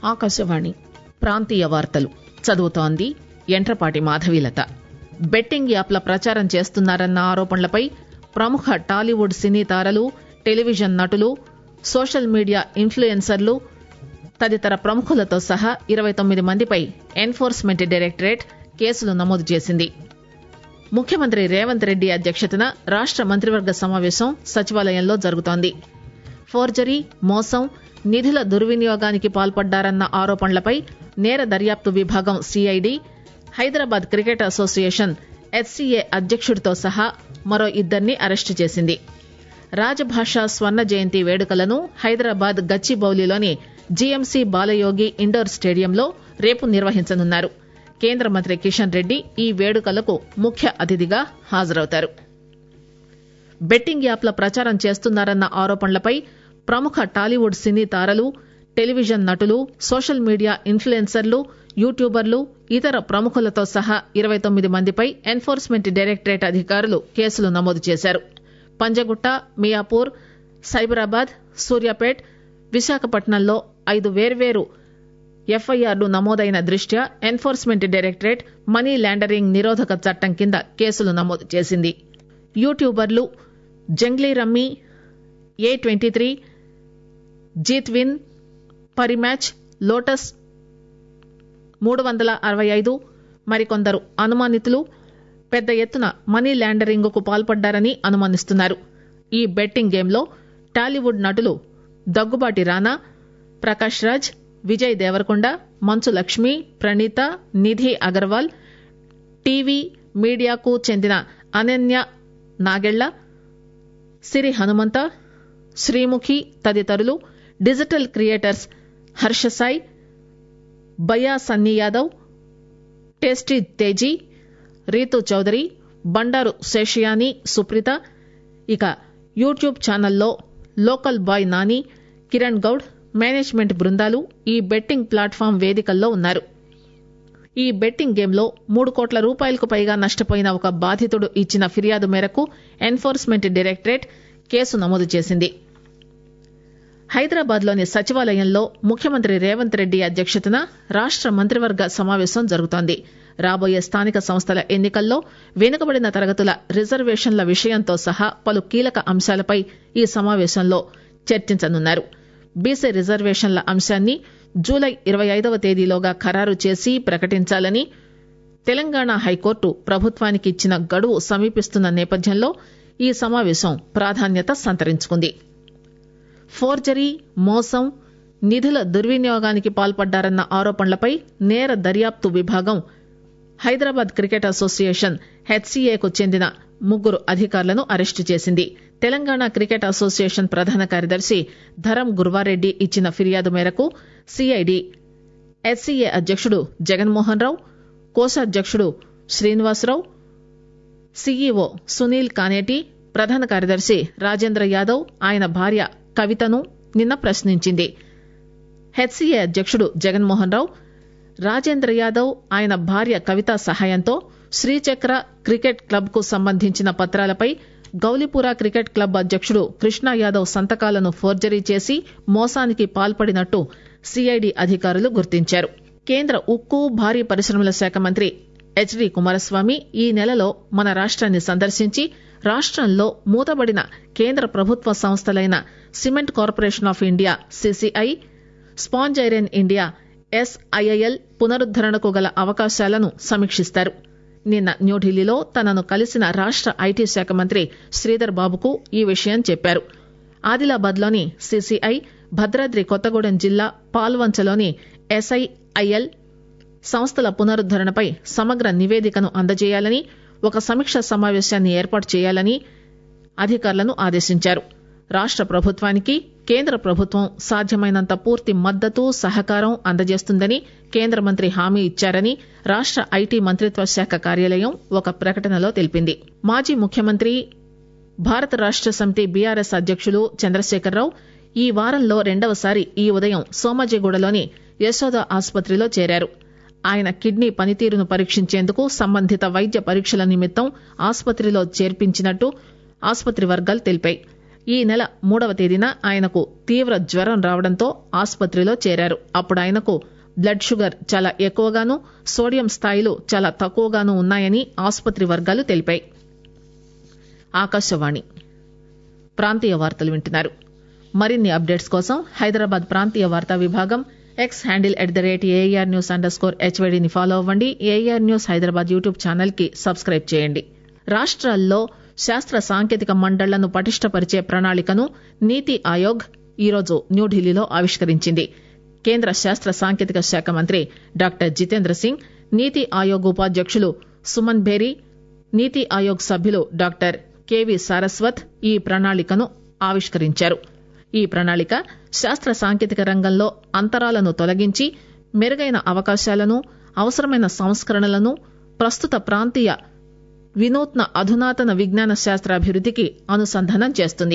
ఆకాశవాణి ప్రాంతీయ వార్తలు చదువుతోంది ఎంట్రపాటి మాధవీలత బెట్టింగ్ యాప్ల ప్రచారం చేస్తున్నారన్న ఆరోపణలపై ప్రముఖ టాలీవుడ్ సినీ తారలు టెలివిజన్ నటులు సోషల్ మీడియా ఇన్ఫ్లుయెన్సర్లు తదితర ప్రముఖులతో సహా ఇరవై తొమ్మిది మందిపై ఎన్ఫోర్స్మెంట్ డైరెక్టరేట్ కేసులు నమోదు చేసింది ముఖ్యమంత్రి రేవంత్ రెడ్డి అధ్యక్షతన రాష్ట మంత్రివర్గ సమావేశం సచివాలయంలో జరుగుతోంది ఫోర్జరీ మోసం నిధుల దుర్వినియోగానికి పాల్పడ్డారన్న ఆరోపణలపై నేర దర్యాప్తు విభాగం CID Hyderabad cricket association HCA అధ్యక్షుడితో సహా మరో ఇద్దరిని అరెస్టు చేసింది రాజభాష స్వర్ణ జయంతి వేడుకలను హైదరాబాద్ గచ్చిబౌలిలోని జీఎంసీ బాలయోగి ఇండోర్ స్టేడియంలో రేపు నిర్వహించనున్నారు కేంద్ర మంత్రి కిషన్ రెడ్డి ఈ వేడుకలకు ముఖ్య అతిథిగా హాజరవుతారు బెట్టింగ్ యాప్ల ప్రచారం చేస్తున్నారన్న ఆరోపణలపై ప్రముఖ టాలీవుడ్ సినీ తారలు టెలివిజన్ నటులు సోషల్ మీడియా ఇన్ఫ్లుయెన్సర్లు యూట్యూబర్లు ఇతర ప్రముఖులతో సహా ఇరవై తొమ్మిది మందిపై ఎన్ఫోర్స్మెంట్ డైరెక్టరేట్ అధికారులు కేసులు నమోదు చేశారు పంజగుట్ట మియాపూర్ సైబరాబాద్ సూర్యాపేట్ విశాఖపట్నంలో ఐదు వేర్వేరు ఎఫ్ఐఆర్లు నమోదైన దృష్ట్యా ఎన్ఫోర్స్మెంట్ డైరెక్టరేట్ మనీ లాండరింగ్ నిరోధక చట్టం కింద కేసులు నమోదు చేసింది యూట్యూబర్లు Junglee rummy A twenty three JeetWin Parimatch Lotus మూడు వందల అరవై ఐదు మరికొందరు అనుమానితులు పెద్ద ఎత్తున మనీ లాండరింగ్ కు పాల్పడ్డారని అనుమానిస్తున్నారు ఈ బెట్టింగ్ గేమ్లో టాలీవుడ్ నటులు దగ్గుబాటి రానా ప్రకాష్ రాజ్ విజయ్ దేవరకొండ మంచు లక్ష్మి ప్రణీత నిధి అగర్వాల్ టీవీ మీడియాకు చెందిన అనన్య నాగెళ్ల సిరి హనుమంత శ్రీముఖి తదితరులు digital creators Harshasai Baya Sunny Yadav tasty Teja Ritu Chowdary Bandaru Seshayani Supritha ఇక యూట్యూబ్ ఛానల్లో local boy Nani Kiran Goud management బృందాలు ఈ బెట్టింగ్ ప్లాట్ఫామ్ వేదికల్లో ఉన్నారు ఈ బెట్టింగ్ గేమ్లో మూడు కోట్ల రూపాయలకు పైగా నష్టపోయిన ఒక బాధితుడు ఇచ్చిన ఫిర్యాదు మేరకు ఎన్ఫోర్స్మెంట్ డైరెక్టరేట్ కేసు నమోదు చేసింది హైదరాబాద్ లోని సచివాలయంలో ముఖ్యమంత్రి రేవంత్ రెడ్డి అధ్యక్షతన రాష్ట మంత్రివర్గ సమావేశం జరుగుతోంది రాబోయే స్థానిక సంస్థల ఎన్నికల్లో వెనుకబడిన తరగతుల రిజర్వేషన్ల విషయంతో సహా పలు కీలక అంశాలపై ఈ సమావేశంలో చర్చించనున్నారు బీసీ రిజర్వేషన్ల అంశాన్ని జూలై ఇరవై ఐదవ తేదీలోగా ఖరారు చేసి ప్రకటించాలని తెలంగాణ హైకోర్టు ప్రభుత్వానికి ఇచ్చిన గడువు సమీపిస్తున్న నేపథ్యంలో ఈ సమావేశం ప్రాధాన్యత సంతరించుకుంది ఫోర్జరీ మోసం నిధుల దుర్వినియోగానికి పాల్పడ్డారన్న ఆరోపణలపై నేర దర్యాప్తు విభాగం హైదరాబాద్ క్రికెట్ అసోసియేషన్ హెచ్సీఏకు చెందిన ముగ్గురు అధికారులను అరెస్టు చేసింది తెలంగాణ క్రికెట్ అసోసియేషన్ ప్రధాన కార్యదర్శి ధరం గుర్వారెడ్డి ఇచ్చిన ఫిర్యాదు మేరకు సిఐడి హెచ్సీఏ అధ్యక్షుడు జగన్మోహన్ రావు కోశాధ్యక్షుడు శ్రీనివాసరావు సీఈఓ సునీల్ కానేటి ప్రధాన కార్యదర్శి రాజేంద్ర యాదవ్ ఆయన భార్య కవితను నిన్న ప్రశ్నించింది హెచ్సీఏ అధ్యక్షుడు జగన్మోహన్ రావు రాజేంద్ర యాదవ్ ఆయన భార్య కవిత సహాయంతో శ్రీచక్ర క్రికెట్ క్లబ్ కు సంబంధించిన పత్రాలపై గౌలిపురా క్రికెట్ క్లబ్ అధ్యక్షుడు కృష్ణా యాదవ్ సంతకాలను ఫోర్జరీ చేసి మోసానికి పాల్పడినట్టు సిఐడి అధికారులు గుర్తించారు కేంద్ర ఉక్కు భారీ పరిశ్రమల శాఖ మంత్రి హెచ్డి కుమారస్వామి ఈ నెలలో మన రాష్ట్రాన్ని సందర్శించి రాష్ట్రంలో మూతబడిన కేంద్ర ప్రభుత్వ సంస్థలైన cement corporation of India CCI sponge iron India SIIL పునరుద్దరణకు గల అవకాశాలను సమీక్షిస్తారు నిన్న న్యూఢిల్లీలో తనను కలిసిన రాష్ట ఐటీ శాఖ మంత్రి శ్రీధర్ బాబుకు ఈ విషయం చెప్పారు ఆదిలాబాద్ లోని సిసిఐ భద్రాద్రి కొత్తగూడెం జిల్లా పాల్వంచలోని ఎస్ఐఐఎల్ సంస్థల పునరుద్దరణపై సమగ్ర నివేదికను అందజేయాలని ఒక సమీక్ష సమావేశాన్ని ఏర్పాటు చేయాలని అధికారులను ఆదేశించారు రాష్ట ప్రభుత్వానికి కేంద్ర ప్రభుత్వం సాధ్యమైనంత పూర్తి మద్దతు సహకారం అందజేస్తుందని కేంద్ర మంత్రి హామీ ఇచ్చారని రాష్ట ఐటీ మంత్రిత్వ శాఖ కార్యాలయం ఒక ప్రకటనలో తెలిపింది మాజీ ముఖ్యమంత్రి భారత రాష్ట సమితి బీఆర్ఎస్ అధ్యక్షులు చంద్రశేఖరరావు ఈ వారంలో రెండవసారి ఈ ఉదయం సోమాజిగూడలోని యశోద ఆసుపత్రిలో చేరారు ఆయన కిడ్నీ పనితీరును పరీక్షించేందుకు సంబంధిత వైద్య పరీక్షల నిమిత్తం ఆసుపత్రిలో చేర్పించినట్టు ఆసుపత్రి వర్గాలు తెలిపాయి ఈ నెల మూడవ తేదీన ఆయనకు తీవ్ర జ్వరం రావడంతో ఆసుపత్రిలో చేరారు అప్పుడు ఆయనకు బ్లడ్ షుగర్ చాలా ఎక్కువగాను సోడియం స్థాయిలు చాలా తక్కువగాను ఉన్నాయని ఆసుపత్రి వర్గాలు తెలిపాయి ఆకాశవాణి ప్రాంతీయ వార్తలు వింటున్నారు మరిన్ని అప్డేట్స్ కోసం హైదరాబాద్ ప్రాంతీయ వార్తా విభాగం X handle at the rate AR news underscore స్కోర్ హెచ్వైడీని ఫాలో అవ్వండి AR news Hyderabad YouTube channel కి సబ్స్క్రైబ్ చేయండి రాష్ట్రాల్లో శాస్త్ర సాంకేతిక మండళ్లను పటిష్టపరిచే ప్రణాళికను నీతి ఆయోగ్ ఈరోజు న్యూఢిల్లీలో ఆవిష్కరించింది కేంద్ర శాస్త్ర సాంకేతిక శాఖ మంత్రి డాక్టర్ జితేంద్ర సింగ్ నీతి ఆయోగ్ ఉపాధ్యక్షులు సుమన్ బేరీ నీతి ఆయోగ్ సభ్యులు డాక్టర్ కెవి సారస్వత్ ఈ ప్రణాళికను ఆవిష్కరించారు ఈ ప్రణాళిక శాస్త్ర సాంకేతిక రంగంలో అంతరాలను తొలగించి మెరుగైన అవకాశాలను అవసరమైన సంస్కరణలను ప్రస్తుత ప్రాంతీయ వినూత్న అధునాతన విజ్ఞాన శాస్త్ర అభివృద్దికి అనుసంధానం చేస్తుంది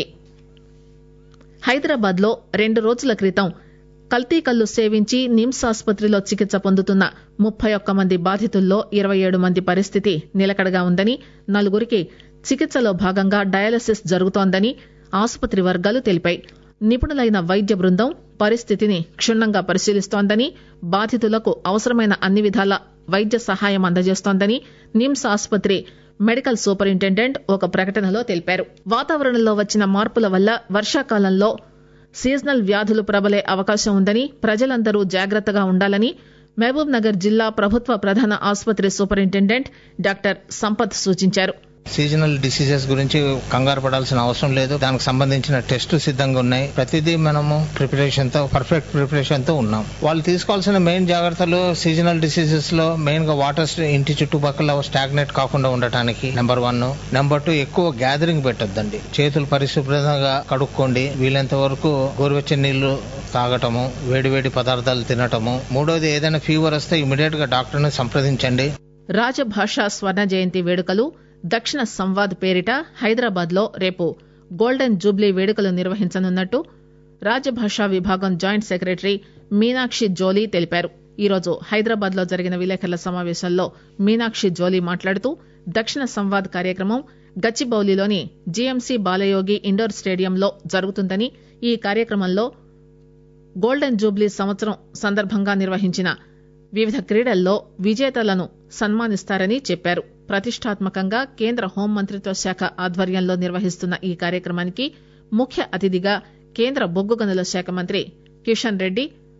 హైదరాబాద్ లో రెండు రోజుల క్రితం కల్తీ కల్లు సేవించి నిమ్స్ ఆసుపత్రిలో చికిత్స పొందుతున్న ముప్పై ఒక్క మంది బాధితుల్లో ఇరవై ఏడు మంది పరిస్థితి నిలకడగా ఉందని నలుగురికి చికిత్సలో భాగంగా డయాలసిస్ జరుగుతోందని ఆసుపత్రి వర్గాలు తెలిపాయి నిపుణులైన వైద్య బృందం పరిస్థితిని క్షుణ్ణంగా పరిశీలిస్తోందని బాధితులకు అవసరమైన అన్ని విధాల వైద్య సహాయం అందజేస్తోందని నిమ్స్ ఆసుపత్రి మెడికల్ సూపరింటెండెంట్ ఒక ప్రకటనలో తెలిపారు వాతావరణంలో వచ్చిన మార్పుల వల్ల వర్షాకాలంలో సీజనల్ వ్యాధులు ప్రబలే అవకాశం ఉందని ప్రజలందరూ జాగ్రత్తగా ఉండాలని మహబూబ్ నగర్ జిల్లా ప్రభుత్వ ప్రధాన ఆసుపత్రి సూపరింటెండెంట్ డాక్టర్ సంపత్ సూచించారు సీజనల్ డిసీజెస్ గురించి కంగారు పడాల్సిన అవసరం లేదు దానికి సంబంధించిన టెస్టులు సిద్ధంగా ఉన్నాయి ప్రతిదీ మనము ప్రిపరేషన్ తో పర్ఫెక్ట్ ప్రిపరేషన్ తో ఉన్నాం వాళ్ళు తీసుకోవాల్సిన మెయిన్ జాగ్రత్తలు సీజనల్ డిసీజెస్ లో మెయిన్ గా వాటర్ ఇంటి చుట్టుపక్కల స్టాగ్నేట్ కాకుండా ఉండటానికి నెంబర్ వన్ నెంబర్ టూ ఎక్కువ గ్యాదరింగ్ పెట్టొద్దండి చేతులు పరిశుభ్రంగా కడుక్కోండి వీలైనంత వరకు గోరువెచ్చని నీళ్లు తాగటము వేడి వేడి పదార్థాలు తినటము మూడోది ఏదైనా ఫీవర్ వస్తే ఇమీడియట్ గా డాక్టర్ ని సంప్రదించండి రాజభాషా స్వర్ణ జయంతి వేడుకలు దక్షిణ సంవాద్ పేరిట హైదరాబాద్ లో రేపు గోల్డెన్ జూబ్లీ వేడుకలు నిర్వహించనున్నట్టు రాజభాషా విభాగం జాయింట్ సెక్రటరీ మీనాక్షి జోలీ తెలిపారు ఈరోజు హైదరాబాద్ లో జరిగిన విలేకరుల సమావేశంలో మీనాక్షి జోలీ మాట్లాడుతూ దక్షిణ సంవాద్ కార్యక్రమం గచ్చిబౌలిలోని జీఎంసీ బాలయోగి ఇండోర్ స్టేడియంలో జరుగుతుందని ఈ కార్యక్రమంలో గోల్డెన్ జూబ్లీ సంవత్సరం సందర్భంగా నిర్వహించిన వివిధ క్రీడల్లో విజేతలను సన్మానిస్తారని చెప్పారు ప్రతిష్టాత్మకంగా కేంద్ర హోంమంత్రిత్వ శాఖ ఆధ్వర్యంలో నిర్వహిస్తున్న ఈ కార్యక్రమానికి ముఖ్య అతిథిగా కేంద్ర బొగ్గు గనుల శాఖ మంత్రి కిషన్ రెడ్డి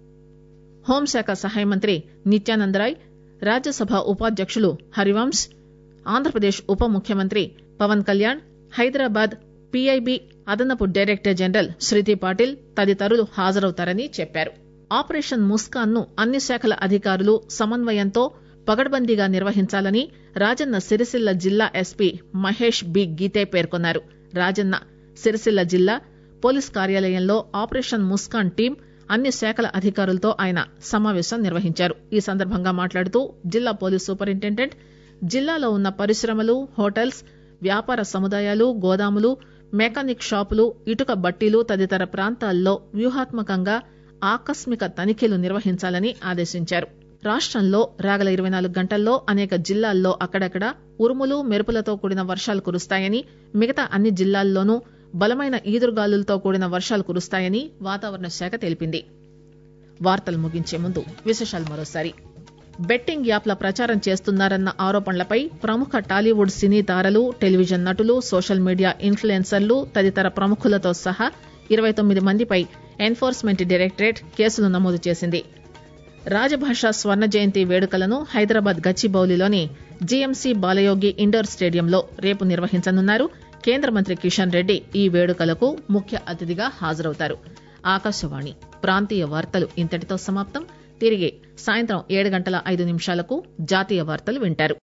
హోంశాఖ సహాయ మంత్రి నిత్యానందరాయ్ రాజ్యసభ ఉపాధ్యక్షులు హరివంశ్ ఆంధ్రప్రదేశ్ ఉప ముఖ్యమంత్రి పవన్ కళ్యాణ్ హైదరాబాద్ పీఐబీ అదనపు డైరెక్టర్ జనరల్ శృతి పాటిల్ తదితరులు హాజరవుతారని చెప్పారు ఆపరేషన్ ముస్కాన్ ను అన్ని శాఖల అధికారులు సమన్వయంతో పగడ్బందీగా నిర్వహించాలని రాజన్న సిరిసిల్ల జిల్లా ఎస్పీ మహేష్ బి గీతే పేర్కొన్నారు రాజన్న సిరిసిల్ల జిల్లా పోలీస్ కార్యాలయంలో ఆపరేషన్ ముస్కాన్ టీం అన్ని శాఖల అధికారులతో ఆయన సమావేశం నిర్వహించారు ఈ సందర్భంగా మాట్లాడుతూ జిల్లా పోలీస్ సూపరింటెండెంట్ జిల్లాలో ఉన్న పరిశ్రమలు హోటల్స్ వ్యాపార సముదాయాలు గోదాములు మెకానిక్ షాపులు ఇటుక బట్టీలు తదితర ప్రాంతాల్లో వ్యూహాత్మకంగా ఆకస్మిక తనిఖీలు నిర్వహించాలని ఆదేశించారు రాష్టంలో రాగల ఇరవై నాలుగు గంటల్లో అనేక జిల్లాల్లో అక్కడక్కడ ఉరుములు మెరుపులతో కూడిన వర్షాలు కురుస్తాయని మిగతా అన్ని జిల్లాల్లోనూ బలమైన ఈదురుగాలులతో కూడిన వర్షాలు కురుస్తాయని వాతావరణ శాఖ తెలిపింది వార్తలు ముగించే ముందు విశేషాలు మరోసారి బెట్టింగ్ యాప్ల ప్రచారం చేస్తున్నారన్న ఆరోపణలపై ప్రముఖ టాలీవుడ్ సినీ తారలు టెలివిజన్ నటులు సోషల్ మీడియా ఇన్ఫ్లుయెన్సర్లు తదితర ప్రముఖులతో సహా ఇరవై తొమ్మిది మందిపై ఎన్ఫోర్స్మెంట్ డైరెక్టరేట్ కేసులు నమోదు చేసింది రాజభాషా స్వర్ణ జయంతి వేడుకలను హైదరాబాద్ గచ్చిబౌలిలోని జీఎంసీ బాలయోగి ఇండోర్ స్టేడియంలో రేపు నిర్వహించనున్నారు కేంద్ర మంత్రి కిషన్ రెడ్డి ఈ వేడుకలకు ముఖ్య అతిథిగా హాజరవుతారు ఆకాశవాణి ప్రాంతీయ వార్తలు ఇంతటితో సమాప్తం తిరిగి సాయంత్రం ఏడు గంటల ఐదు నిమిషాలకు జాతీయ వార్తలు వింటారు